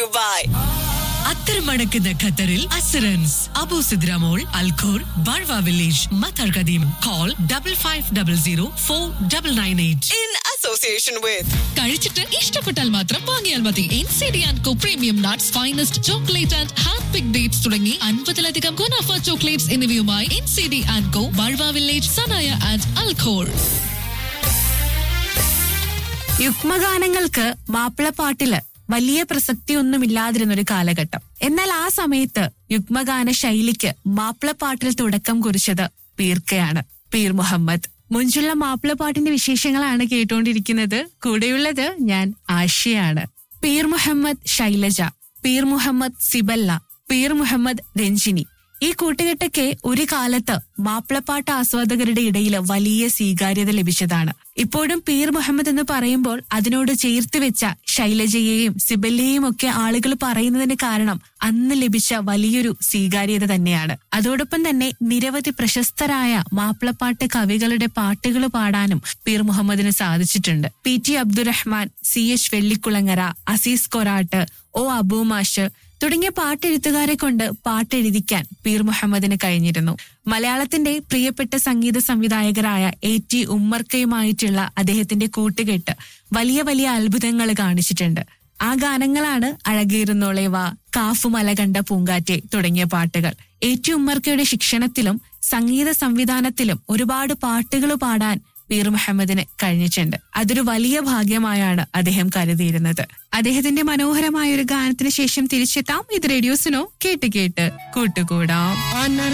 you by അത്തരമടക്കുന്ന ഖത്തറിൽ അസറൻസ് Abu Sidra mall Al Khor Barwa village Matar Qadeem call double five double zero four double nine eight in association with കഴിച്ചിട്ട് ഇഷ്ടപ്പെട്ടാൽ മാത്രം വാങ്ങിയാൽ മതി N C D and co premium nuts finest chocolate and hand pick dates തുടങ്ങി അൻപതിലധികം ഗുണാഫ chocolates എന്നിവയുമായി N C D and co Barwa village Sanaya and Al Khor യുഗ്മഗാനങ്ങൾക്ക് മാപ്പിളപ്പാട്ടില് വലിയ പ്രസക്തിയൊന്നുമില്ലാതിരുന്ന ഒരു കാലഘട്ടം എന്നാൽ ആ സമയത്ത് യുഗ്മഗാന ശൈലിക്ക് മാപ്പിളപ്പാട്ടിൽ തുടക്കം കുറിച്ചത് പീർക്കയാണ് പീർ മുഹമ്മദ് മുഞ്ചുള്ള മാപ്പിളപ്പാട്ടിന്റെ വിശേഷങ്ങളാണ് കേട്ടുകൊണ്ടിരിക്കുന്നത് കൂടെയുള്ളത് ഞാൻ ആശയാണ് പീർ മുഹമ്മദ് ശൈലജ പീർ മുഹമ്മദ് സിബല്ല പീർ മുഹമ്മദ് രഞ്ജിനി ഈ കൂട്ടുകെട്ടൊക്കെ ഒരു കാലത്ത് മാപ്പിളപ്പാട്ട് ആസ്വാദകരുടെ ഇടയിൽ വലിയ സ്വീകാര്യത ലഭിച്ചതാണ് ഇപ്പോഴും പീർ മുഹമ്മദ് എന്ന് പറയുമ്പോൾ അതിനോട് ചേർത്ത് വെച്ച ശൈലജയെയും സിബല്ലയെയും ഒക്കെ ആളുകൾ പറയുന്നതിന് കാരണം അന്ന് ലഭിച്ച വലിയൊരു സ്വീകാര്യത തന്നെയാണ് അതോടൊപ്പം തന്നെ നിരവധി പ്രശസ്തരായ മാപ്പിളപ്പാട്ട് കവികളുടെ പാട്ടുകൾ പാടാനും പീർ മുഹമ്മദിന് സാധിച്ചിട്ടുണ്ട് P T Abdurahman C H Vellikulangara Azeez Korattu O Abumash തുടങ്ങിയ പാട്ടെഴുത്തുകാരെ കൊണ്ട് പാട്ടെഴുതിക്കാൻ പീർ മുഹമ്മദിന് കഴിഞ്ഞിരുന്നു മലയാളത്തിന്റെ പ്രിയപ്പെട്ട സംഗീത സംവിധായകരായ എ ടി ഉമ്മർക്കയുമായിട്ടുള്ള അദ്ദേഹത്തിന്റെ കൂട്ടുകെട്ട് വലിയ വലിയ അത്ഭുതങ്ങൾ കാണിച്ചിട്ടുണ്ട് ആ ഗാനങ്ങളാണ് അഴകേറുന്നോളേവ കാഫുമല കണ്ട പൂങ്കാറ്റെ തുടങ്ങിയ പാട്ടുകൾ എ ടി ഉമ്മർക്കയുടെ ശിക്ഷണത്തിലും സംഗീത സംവിധാനത്തിലും ഒരുപാട് പാട്ടുകൾ പാടാൻ പീർ മുഹമ്മദിന് കഴിഞ്ഞിട്ടുണ്ട് അതൊരു വലിയ ഭാഗ്യമായാണ് അദ്ദേഹം കരുതിയിരുന്നത് അദ്ദേഹത്തിന്റെ മനോഹരമായ ഒരു ഗാനത്തിന് ശേഷം തിരിച്ചെത്താം ഇത് റേഡിയോസിനോ കേട്ട് കേട്ട് കൂട്ടുകൂടാം